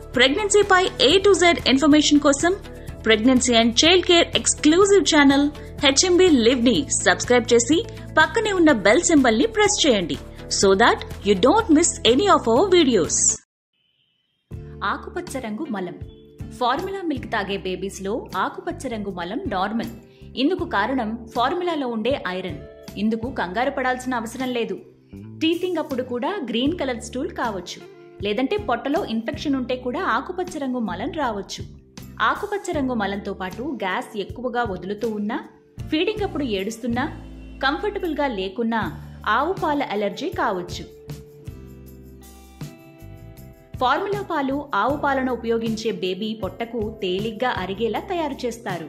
ప్రెగ్నెన్సీపై A to Z information కోసం pregnancy and child care exclusive channel HMB live ని subscribe చేసి పక్కనే ఉన్న బెల్ సింబల్ ని ప్రెస్ చేయండి so that you don't miss any of our videos ఆకుపచ్చ రంగు మలం ఫార్ములా మిల్క్ తాగే బేబీస్ లో ఆకుపచ్చ రంగు మలం నార్మల్ ఇందుకు కారణం ఫార్ములాలో ఉండే ఐరన్ ఇందుకు కంగారు పడాల్సిన అవసరం లేదు టీతింగ్ అప్పుడు కూడా గ్రీన్ కలర్ స్టూల్ కావచ్చు లేదంటే పొట్టలో ఇన్ఫెక్షన్ ఉంటే కూడా ఆకుపచ్చ రంగు మలం రావచ్చు ఆకుపచ్చ రంగు మలంతో పాటు గ్యాస్ ఎక్కువగా వదులుతూ ఉన్నా ఫీడింగ్ అప్పుడు ఏడుస్తున్నా కంఫర్టబుల్ గా లేకున్నా ఆవు పాల అలర్జీ కావచ్చు ఫార్ములా పాలు ఆవు పాలను ఉపయోగించే బేబీ పొట్టకు తేలిగ్గా అరిగేలా తయారు చేస్తారు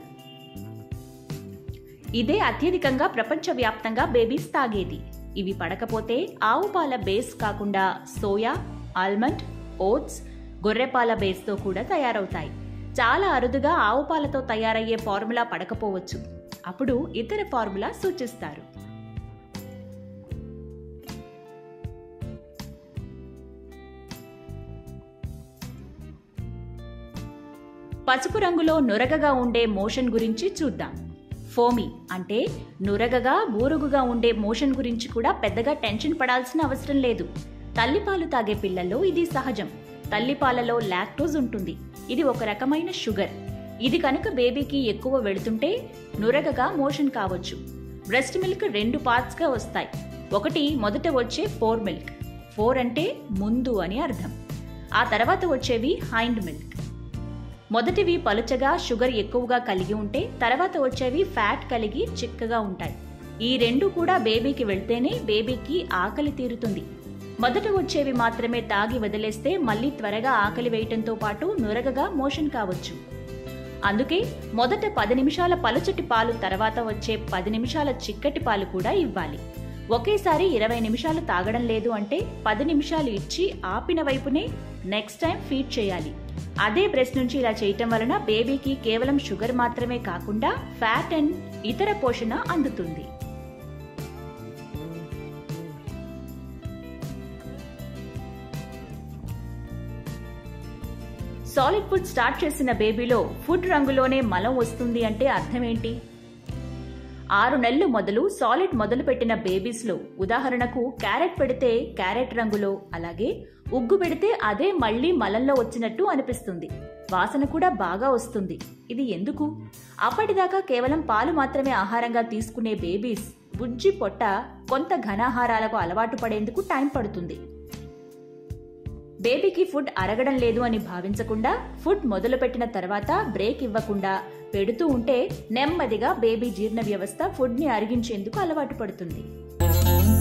ఇదే అత్యధికంగా ప్రపంచవ్యాప్తంగా బేబీస్ తాగేది ఇవి పడకపోతే ఆవు పాల బేస్ కాకుండా సోయా ఆల్మండ్ ఓట్స్ గొర్రెపాల బేస్తో కూడా తయారవుతాయి చాలా అరుదుగా ఆవు పాలతో తయారయ్యే ఫార్ములా పడకపోవచ్చు అప్పుడు ఇతర ఫార్ములా సూచిస్తారు పసుపు రంగులో నురగగా ఉండే మోషన్ గురించి చూద్దాం ఫోమి అంటే నురగగా బూరుగుగా ఉండే మోషన్ గురించి కూడా పెద్దగా టెన్షన్ పడాల్సిన అవసరం లేదు తల్లిపాలు తాగే పిల్లల్లో ఇది సహజం తల్లిపాలలో లాక్టోజ్ ఉంటుంది ఇది ఒక రకమైన షుగర్ ఇది కనుక బేబీకి ఎక్కువ వెళుతుంటే నురగగా మోషన్ కావచ్చు బ్రెస్ట్ మిల్క్ రెండు పార్ట్స్గా వస్తాయి ఒకటి మొదట వచ్చే ఫోర్ మిల్క్ ఫోర్ అంటే ముందు అని అర్థం ఆ తర్వాత వచ్చేవి హైండ్ మిల్క్ మొదటివి పలుచగా షుగర్ ఎక్కువగా కలిగి ఉంటే తర్వాత వచ్చేవి ఫ్యాట్ కలిగి చిక్కగా ఉంటాయి ఈ రెండు కూడా బేబీకి వెళ్తేనే బేబీకి ఆకలి తీరుతుంది మొదట వచ్చేవి మాత్రమే తాగి వదిలేస్తే మళ్ళీ త్వరగా ఆకలి వేయటంతో పాటు నురగగా మోషన్ కావచ్చు అందుకే మొదట పది నిమిషాల పలుచటి పాలు తర్వాత వచ్చే పది నిమిషాల చిక్కటి పాలు కూడా ఇవ్వాలి ఒకేసారి ఇరవై నిమిషాలు తాగడం లేదు అంటే పది నిమిషాలు ఇచ్చి ఆపిన వైపునే నెక్స్ట్ టైం ఫీడ్ చేయాలి అదే బ్రెస్ట్ నుంచి ఇలా చేయటం వలన బేబీకి కేవలం షుగర్ మాత్రమే కాకుండా ఫ్యాట్ అండ్ ఇతర పోషణ అందుతుంది సాలిడ్ ఫుడ్ స్టార్ట్ చేసిన బేబీలో ఫుడ్ రంగులోనే మలం వస్తుంది అంటే అర్థం ఏంటి ఆరు నెలలు మొదలు సాలిడ్ మొదలు పెట్టిన బేబీస్లో ఉదాహరణకు క్యారెట్ పెడితే క్యారెట్ రంగులో అలాగే ఉగ్గు పెడితే అదే మళ్లీ మలంలో వచ్చినట్టు అనిపిస్తుంది వాసన కూడా బాగా వస్తుంది ఇది ఎందుకు అప్పటిదాకా కేవలం పాలు మాత్రమే ఆహారంగా తీసుకునే బేబీస్ బుజ్జి పొట్ట కొంత ఘనాహారాలకు అలవాటు పడేందుకు టైం పడుతుంది బేబీకి ఫుడ్ అరగడం లేదు అని భావించకుండా ఫుడ్ మొదలుపెట్టిన తర్వాత బ్రేక్ ఇవ్వకుండా పెడుతూ ఉంటే నెమ్మదిగా బేబీ జీర్ణ వ్యవస్థ ఫుడ్ని అరిగించేందుకు అలవాటు పడుతుంది